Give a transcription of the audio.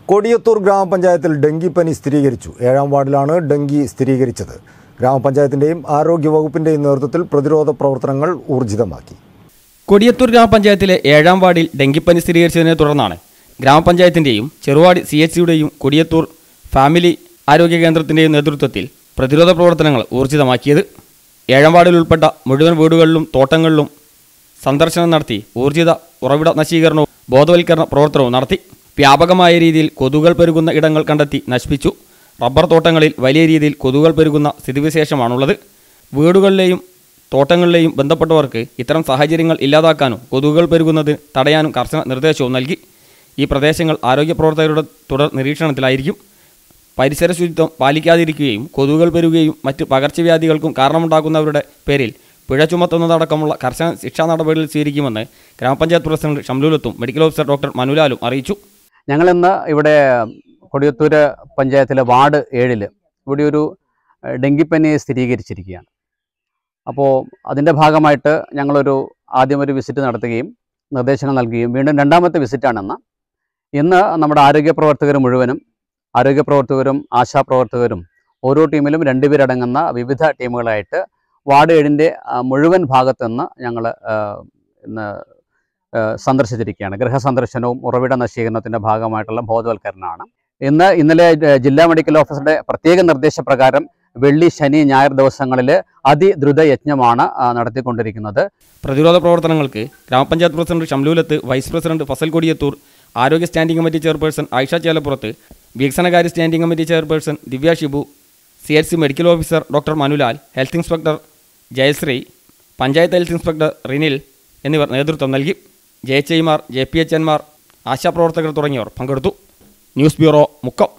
കൊടിയത്തൂർ ഗ്രാമപഞ്ചായത്തിൽ ഡെങ്കിപ്പനി സ്ഥിരീകരിച്ചു ഏഴാം വാർഡിലാണ് ഡെങ്കി സ്ഥിരീകരിച്ചത് ഗ്രാമപഞ്ചായത്തിന്റെയും ആരോഗ്യവകുപ്പിന്റെയും നേതൃത്വത്തിൽ പ്രതിരോധ പ്രവർത്തനങ്ങൾ ഊർജിതമാക്കി കൊടിയത്തൂർ ഗ്രാമപഞ്ചായത്തിലെ ഏഴാം വാർഡിൽ ഡെങ്കിപ്പനി സ്ഥിരീകരിച്ചതിനെ തുടർന്നാണ് ഗ്രാമപഞ്ചായത്തിന്റെയും ചെറുവാടി സി എച്ച് സിയുടെയും കൊടിയത്തൂർ ഫാമിലി ആരോഗ്യ കേന്ദ്രത്തിന്റെയും നേതൃത്വത്തിൽ പ്രതിരോധ പ്രവർത്തനങ്ങൾ ഊർജിതമാക്കിയത് ഏഴാം വാർഡിൽ ഉൾപ്പെട്ട മുഴുവൻ വീടുകളിലും തോട്ടങ്ങളിലും സന്ദർശനം നടത്തി ഊർജിത ഉറവിട നശീകരണവും ബോധവൽക്കരണ പ്രവർത്തനവും നടത്തി വ്യാപകമായ രീതിയിൽ കൊതുകുകൾ പെരുകുന്ന ഇടങ്ങൾ കണ്ടെത്തി നശിപ്പിച്ചു റബ്ബർ തോട്ടങ്ങളിൽ വലിയ രീതിയിൽ കൊതുകുകൾ പെരുകുന്ന സ്ഥിതിവിശേഷമാണുള്ളത് വീടുകളിലെയും തോട്ടങ്ങളിലെയും ബന്ധപ്പെട്ടവർക്ക് ഇത്തരം സാഹചര്യങ്ങൾ ഇല്ലാതാക്കാനും കൊതുകുകൾ പെരുകുന്നത് തടയാനും കർശന നിർദ്ദേശവും നൽകി ഈ പ്രദേശങ്ങൾ ആരോഗ്യ പ്രവർത്തകരുടെ തുടർ നിരീക്ഷണത്തിലായിരിക്കും പരിസര ശുചിത്വം പാലിക്കാതിരിക്കുകയും കൊതുകുകൾ പെരുകുകയും മറ്റ് പകർച്ചവ്യാധികൾക്കും കാരണമുണ്ടാക്കുന്നവരുടെ പേരിൽ പിഴ ചുമത്തുന്നതടക്കമുള്ള കർശന ശിക്ഷാ നടപടികൾ സ്വീകരിക്കുമെന്ന് ഗ്രാമപഞ്ചായത്ത് പ്രസിഡന്റ് ഷംലൂലത്തും മെഡിക്കൽ ഓഫീസർ ഡോക്ടർ മനുലാലും അറിയിച്ചു ഞങ്ങളിന്ന് ഇവിടെ കൊടിയത്തൂർ പഞ്ചായത്തിലെ വാർഡ് ഏഴിൽ ഇവിടെ ഒരു ഏഹ്, ഡെങ്കിപ്പനി സ്ഥിരീകരിച്ചിരിക്കുകയാണ് അപ്പോൾ അതിൻ്റെ ഭാഗമായിട്ട് ഞങ്ങളൊരു ആദ്യം ഒരു വിസിറ്റ് നടത്തുകയും നിർദ്ദേശങ്ങൾ നൽകുകയും വീണ്ടും രണ്ടാമത്തെ വിസിറ്റാണെന്ന് ഇന്ന് നമ്മുടെ ആരോഗ്യ പ്രവർത്തകർ മുഴുവനും ആരോഗ്യ പ്രവർത്തകരും ആശാപ്രവർത്തകരും ഓരോ ടീമിലും രണ്ടുപേരടങ്ങുന്ന വിവിധ ടീമുകളായിട്ട് വാർഡ് ഏഴിൻ്റെ മുഴുവൻ ഭാഗത്തു നിന്ന് ഞങ്ങൾ ഇന്ന് ഏഹ് സന്ദർശിച്ചിരിക്കുകയാണ് ഗൃഹസന്ദർശനവും ഉറവിട നശീകരണത്തിൻ്റെ ഭാഗമായിട്ടുള്ള ബോധവൽക്കരണമാണ് ഇന്ന് ഇന്നലെ ഏഹ് ജില്ലാ മെഡിക്കൽ ഓഫീസറുടെ പ്രത്യേക നിർദ്ദേശപ്രകാരം വെള്ളി ശനി ഞായർ ദിവസങ്ങളിൽ അതിദ്രുത യജ്ഞമാണ് ആ, നടത്തിക്കൊണ്ടിരിക്കുന്നത് പ്രതിരോധ പ്രവർത്തനങ്ങൾക്ക് ഗ്രാമപഞ്ചായത്ത് president Shamlulath vice president Fazal Kodiyathur ആരോഗ്യ standing committee chairperson Ayisha Chelappurath വികസനകാര്യ standing committee chairperson Divya Shibu C H C medical officer doctor Manulal health inspector Jayasree panchayat health inspector Rinil എന്നിവർ നേതൃത്വം നൽകി ജെ എച്ച് ഐമാർ ജെ പി എച്ച് എൻമാർ ആശാപ്രവർത്തകർ തുടങ്ങിയവർ പങ്കെടുത്തു ന്യൂസ് ബ്യൂറോ മുക്കം